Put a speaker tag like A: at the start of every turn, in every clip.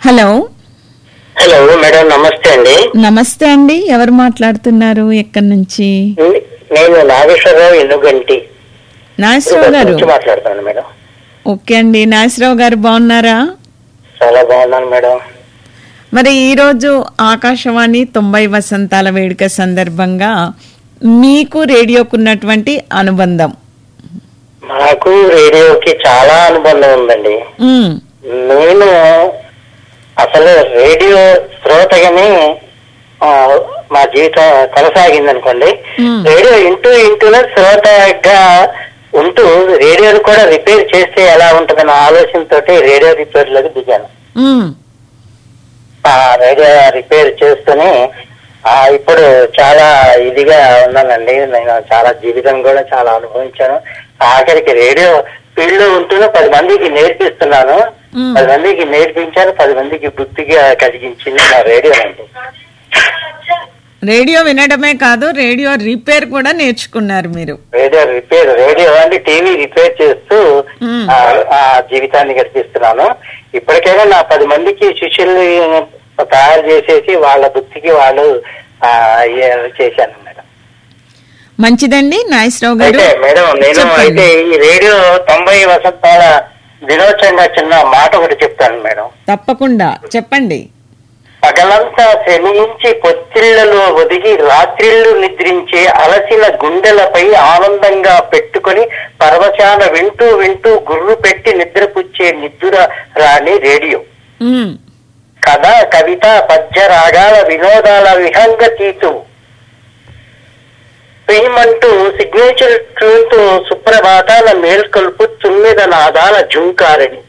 A: Hello
B: hello madam నమస్తే అండి
A: నమస్తే అండి ఎవరు మాట్లాడుతున్నారు ఎక్కడి నుంచి
B: నేను నాగేశ్వరరావు ఎన్నుగంటి
A: నాగేశ్వరరావు గారు
B: నుంచి మాట్లాడుతున్నాను మేడం
A: ఓకే అండి నాగేశ్వరరావు గారు బాగున్నారా
B: చాలా బాగున్నాను మేడం
A: మరి ఈరోజు ఆకాశవాణి తొంభై వసంతాల వేడుక సందర్భంగా మీకు రేడియోకున్నటువంటి అనుబంధం
B: నాకు రేడియోకి చాలా అనుబంధం ఉందండి
A: ఉమ్,
B: నేను అసలు రేడియో శ్రోతగానే ఆ, మా జీవితం కొనసాగింది అనుకోండి
A: Hmm.
B: రేడియో ఇంటూ ఇంటూనే శ్రోతగా ఉంటూ రేడియోని కూడా రిపేర్ చేస్తే ఎలా ఉంటుందన్న ఆలోచనతోటి రేడియో రిపేర్లోకి దిగాను
A: ఉమ్,
B: ఆ రేడియో రిపేర్ చేస్తూనే ఆ ఇప్పుడు చాలా ఇదిగా ఉన్నానండి నేను చాలా జీవితం కూడా చాలా అనుభవించాను ఆఖరికి రేడియో ఫీల్డ్ లో ఉంటూనే పది మందికి నేర్పిస్తున్నాను
A: మ్మ్.
B: పది మందికి నేర్పించాను పది మందికి బుద్ధిగా కలిగించింది నా రేడియో అండి
A: రేడియో వినడమే కాదు రేడియో రిపేర్ కూడా నేర్చుకున్నారు మీరు
B: రేడియో రిపేర్ రేడియో అంటే టీవీ రిపేర్ చేస్తూ
A: మ్మ్.
B: ఆ, ఆ జీవితాన్ని గడిపిస్తున్నాను ఇప్పటికైనా నా పది మందికి శిష్యుల్ని తయారు చేసేసి వాళ్ళ బుద్ధికి వాళ్ళు ఆ, ఏ- చేశాను మేడం
A: మంచిదండి నాగేశ్వరరావు గారు
B: అయితే మేడం నేను
A: చెప్పండి.
B: అయితే ఈ రేడియో తొంభై వసంతాల దినోత్సవంగా చిన్న మాట ఒకటి చెప్తాను మేడం
A: తప్పకుండా చెప్పండి
B: పగలంతా శ్రమించి పొత్తిళ్లలో ఒదిగి రాత్రిళ్లు నిద్రించే అలసిన గుండెలపై ఆనందంగా పెట్టుకొని పరవశాన వింటూ వింటూ గుర్రు పెట్టి నిద్రపుచ్చే నిద్ర రాని రేడియో
A: ఉమ్,
B: కథ కవిత పద్య రాగాల వినోదాల విహంగ తీతు ప్రేమంటూ సిగ్నేచర్ ట్యూన్తో సుప్రభాతాల మేల్కొల్పు తుమ్మిద నాదాల జుంకారని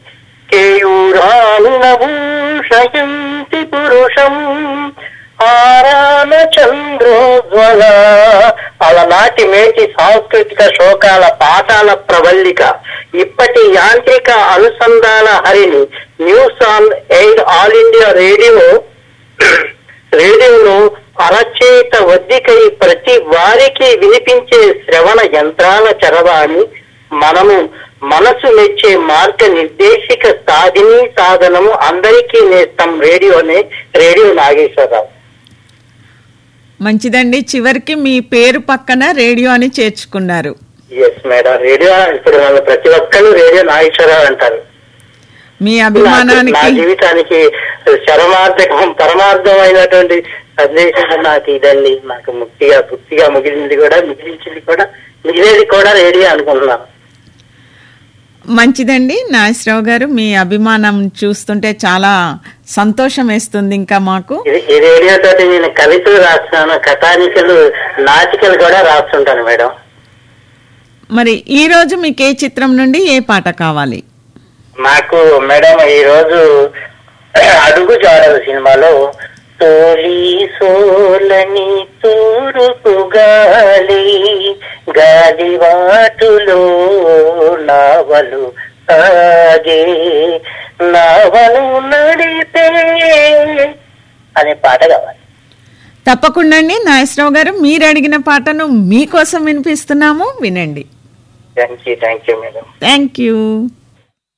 B: కేయూరాణునభూషయంతి పురుషం ఆరాన చంద్రోజ్వల అలనాటి మేటి సాంస్కృతిక శోకాల పాఠాల ప్రవల్లిక ఇప్పటి యాంత్రిక అనుసంధాన హరిని news on air all India radio రేడియోను అరచేత వద్దికై ప్రతి వారికి వినిపించే శ్రవణ యంత్రాల చరవాణి మనము మనసు మెచ్చే మార్గ నిర్దేశిక సాధిని సాధనము అందరికీ నేస్తాం రేడియోనే రేడియో నాగేశ్వరరావు
A: మంచిదండి చివరికి మీ పేరు పక్కన రేడియో అని చేర్చుకున్నారు
B: ఎస్ మేడం రేడియో ఇప్పుడు నన్ను ప్రతి ఒక్కరు రేడియో నాగేశ్వరరావు అంటారు
A: మీ
B: నాకు- నా
A: అభిమానానికి
B: జీవితానికి చరమార్థకం పరమార్థమైనటువంటి సందేశం నాకు ఇదండి నాకు ముక్తిగా బుద్ధిగా మిగిలింది కూడా మిగిలించింది కూడా మిగిలేది కూడా రేడియో అనుకుంటున్నాను
A: మంచిదండి నాగేశ్వరరావు గారు మీ అభిమానం చూస్తుంటే చాలా సంతోషం వేస్తుంది ఇంకా మాకు
B: ఇది ఈ రేడియో తోటి నేను కవితలు రాస్తున్నాను కథానికలు నాటికలు కూడా రాస్తుంటాను మేడం
A: మరి ఈ రోజు మీకు ఏ చిత్రం నుండి ఏ పాట కావాలి
B: నాకు మేడం ఈ రోజు అడుగు జాడలు సినిమాలో తోలి సోలని తూరుపు గాలి గాలి వాటులో నావలు సాగే నావలు నడిపే అనే పాట కావాలి
A: తప్పకుండా అండి నాగేశ్వరరావు గారు మీరు అడిగిన పాటను మీకోసం వినిపిస్తున్నాము వినండి
B: thank you thank you madam
A: thank you